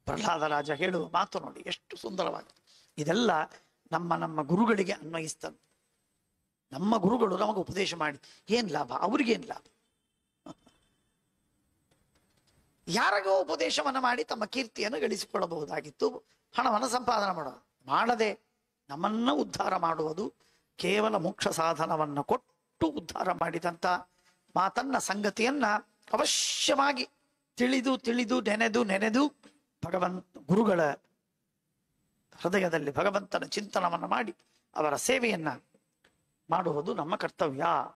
ಪ್ರಹ್ಲಾದ ರಾಜ ಹೇಳುವ ಮಾತು ನೋಡಿ ಎಷ್ಟು ಸುಂದರವಾಗಿದೆ ಇದೆಲ್ಲ ನಮ್ಮ ನಮ್ಮ ಗುರುಗಳಿಗೆ ಅನ್ವಯಿಸ್ತದೆ ನಮ್ಮ ಗುರುಗಳು ನಮಗೆ ಉಪದೇಶ ಮಾಡಿ ಏನ್ ಲಾಭ ಅವ್ರಿಗೇನ್ ಲಾಭ ಯಾರಿಗೋ ಉಪದೇಶವನ್ನ ಮಾಡಿ ತಮ್ಮ ಕೀರ್ತಿಯನ್ನು ಗಳಿಸಿಕೊಳ್ಳಬಹುದಾಗಿತ್ತು ಹಣವನ್ನು ಸಂಪಾದನೆ ಮಾಡೋದು ಮಾಡದೆ ನಮ್ಮನ್ನ ಉದ್ಧಾರ ಮಾಡುವುದು ಕೇವಲ ಮೋಕ್ಷ ಸಾಧನವನ್ನ ಕೊಟ್ಟು ಉದ್ಧಾರ ಮಾಡಿದಂತ ಮಾತನ್ನ ಸಂಗತಿಯನ್ನ ಅವಶ್ಯವಾಗಿ ತಿಳಿದು ತಿಳಿದು ನೆನೆದು ನೆನೆದು ಭಗವಂತ ಗುರುಗಳ ಹೃದಯದಲ್ಲಿ ಭಗವಂತನ ಚಿಂತನವನ್ನು ಮಾಡಿ ಅವರ ಸೇವೆಯನ್ನ ಮಾಡುವುದು ನಮ್ಮ ಕರ್ತವ್ಯ